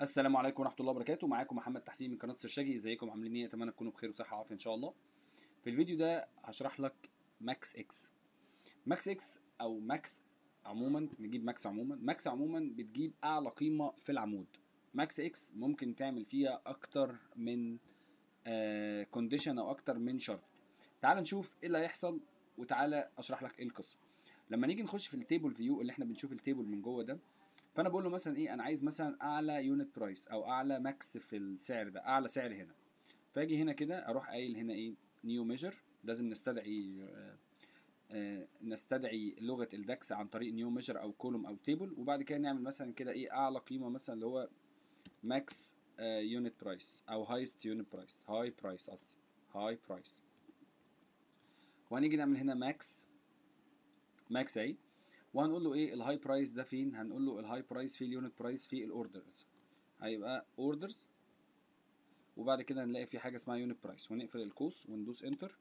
السلام عليكم ورحمه الله وبركاته معاكم محمد تحسين من قناه سرشاجي ازيكم عاملين ايه اتمنى تكونوا بخير وصحه وعافيه ان شاء الله في الفيديو ده هشرح لك ماكس اكس ماكس اكس او ماكس عموما نجيب ماكس عموما ماكس عموما بتجيب اعلى قيمه في العمود ماكس اكس ممكن تعمل فيها اكتر من كونديشن او اكتر من شرط تعال نشوف ايه اللي هيحصل وتعالى اشرح لك ايه القصه لما نيجي نخش في التيبل فيو اللي احنا بنشوف التيبل من جوه ده فانا بقول له مثلا ايه انا عايز مثلا اعلى يونت برايس او اعلى ماكس في السعر ده اعلى سعر هنا فاجي هنا كده اروح قايل هنا ايه نيو ميجر لازم نستدعي آه آه نستدعي لغه الدكس عن طريق نيو ميجر او كولوم او تيبل وبعد كده نعمل مثلا كده ايه اعلى قيمه مثلا اللي هو ماكس يونت برايس او هايست يونت برايس هاي برايس قصدي هاي برايس وهنيجي نعمل هنا ماكس ماكس اهي وهنقول له ايه الهاي برايس ده فين هنقول له الهاي برايس في اليونت برايس في الاوردرز هيبقى اوردرز وبعد كده هنلاقي في حاجه اسمها يونت برايس ونقفل القوس وندوس انتر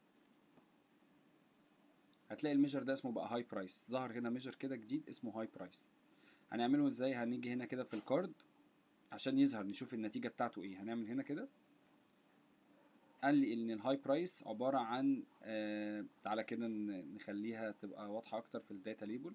هتلاقي الميجر ده اسمه بقى هاي برايس ظهر هنا ميجر كده جديد اسمه هاي برايس هنعمله ازاي هنيجي هنا كده في الكارد عشان يظهر نشوف النتيجه بتاعته ايه هنعمل هنا كده قال لي ان الهاي برايس عباره عن آه تعالى كده نخليها تبقى واضحه اكتر في الداتا ليبل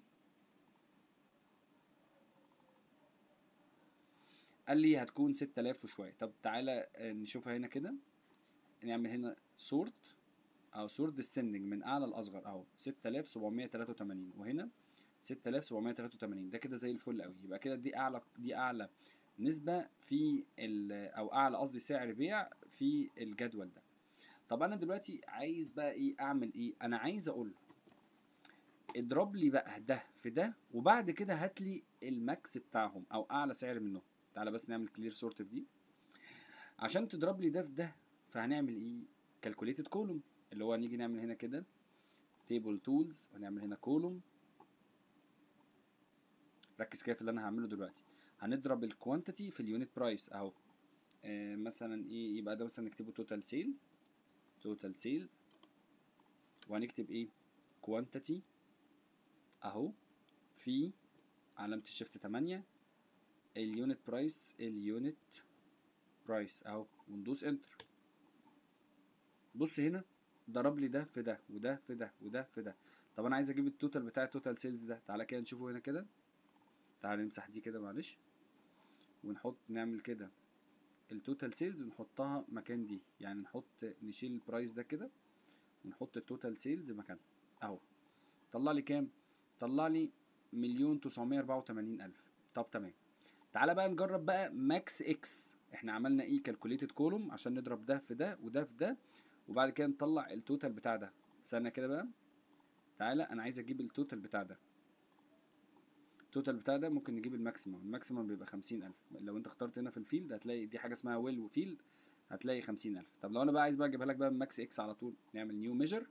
قال لي هتكون 6000 وشويه طب تعالى نشوفها هنا كده نعمل هنا سورت او سورت ديسندنج من اعلى لاصغر اهو 6783 وهنا 6783 ده كده زي الفل قوي يبقى كده دي اعلى دي اعلى نسبه في او اعلى قصدي سعر بيع في الجدول ده طب انا دلوقتي عايز بقى ايه اعمل ايه انا عايز اقول له اضرب لي بقى ده في ده وبعد كده هات لي الماكس بتاعهم او اعلى سعر منهم تعالى بس نعمل كلير سورت في دي عشان تضرب لي ده في ده فهنعمل ايه كالكوليتد كولوم اللي هو هنيجي نعمل هنا كده تيبل تولز ونعمل هنا كولوم ركز كده في اللي انا هعمله دلوقتي هنضرب الكوانتيتي في اليونت برايس اهو آه مثلا ايه يبقى ده مثلا نكتبه توتال سيلز توتال سيلز وهنكتب ايه كوانتيتي اهو في علامة الشيفت 8 اليونت برايس اليونت برايس اهو وندوس انتر بص هنا ضرب لي ده في ده وده في ده وده في ده طب انا عايز اجيب التوتال بتاع التوتال سيلز ده تعالى كده نشوفه هنا كده تعالى نمسح دي كده معلش ونحط نعمل كده التوتال سيلز نحطها مكان دي يعني نحط نشيل البرايس ده كده ونحط التوتال سيلز مكانها اهو طلع لي كام طلع لي مليون تسعمية اربعة وتمانين الف طب تمام تعالى بقى نجرب بقى ماكس اكس احنا عملنا ايه كالكوليتد كولوم عشان نضرب ده في ده وده في ده وبعد كده نطلع التوتال بتاع ده استنى كده بقى تعالى انا عايز اجيب التوتال بتاع ده التوتال بتاع ده ممكن نجيب الماكسيمم الماكسيمم بيبقى خمسين ألف لو انت اخترت هنا في الفيلد هتلاقي دي حاجة اسمها ويل وفيلد هتلاقي خمسين ألف طب لو انا بقى عايز بقى اجيبها لك بقى ماكس اكس على طول نعمل نيو ميجر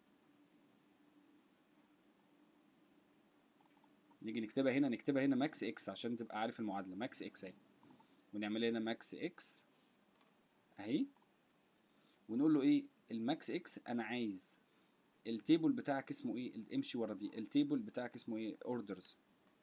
نيجي نكتبها هنا نكتبها هنا ماكس اكس عشان تبقى عارف المعادلة ماكس اكس اهي ونعمل هنا ماكس اكس اهي ونقول له ايه الماكس اكس انا عايز التيبل بتاعك اسمه ايه امشي ورا دي التيبل بتاعك اسمه ايه اوردرز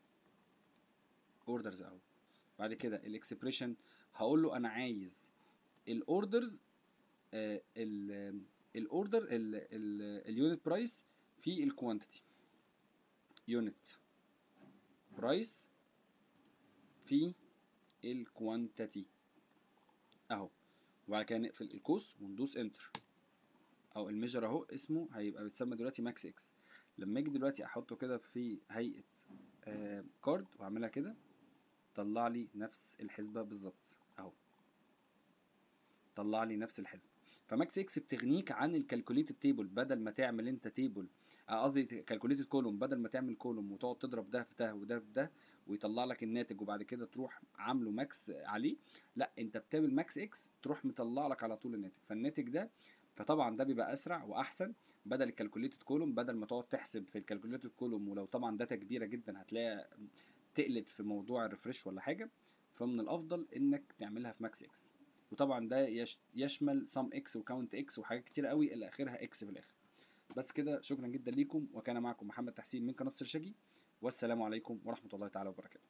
اوردرز اهو بعد كده الاكسبريشن هقول له انا عايز الاوردرز آه الاوردر اليونت برايس في الكوانتيتي يونت برايس في الكوانتيتي اهو وبعد كده نقفل القوس وندوس انتر او الميجر اهو اسمه هيبقى بيتسمى دلوقتي ماكس اكس لما اجي دلوقتي احطه كده في هيئه آه كارد واعملها كده طلع لي نفس الحسبه بالظبط اهو طلع لي نفس الحسبه فماكس اكس بتغنيك عن الكالكوليتد تيبل بدل ما تعمل انت تيبل قصدي كالكوليتد كولوم بدل ما تعمل كولوم وتقعد تضرب ده في ده وده في ده ويطلع لك الناتج وبعد كده تروح عامله ماكس عليه لا انت بتعمل ماكس اكس تروح مطلع لك على طول الناتج فالناتج ده فطبعا ده بيبقى اسرع واحسن بدل الكالكوليتد كولوم بدل ما تقعد تحسب في الكالكوليتد كولوم ولو طبعا داتا كبيره جدا هتلاقي تقلت في موضوع الريفرش ولا حاجه فمن الافضل انك تعملها في ماكس اكس وطبعا ده يشمل سم اكس وكاونت اكس وحاجات كتير قوي اللي اخرها اكس في الاخر بس كده شكرا جدا ليكم وكان معكم محمد تحسين من قناه سرشاجي والسلام عليكم ورحمه الله تعالى وبركاته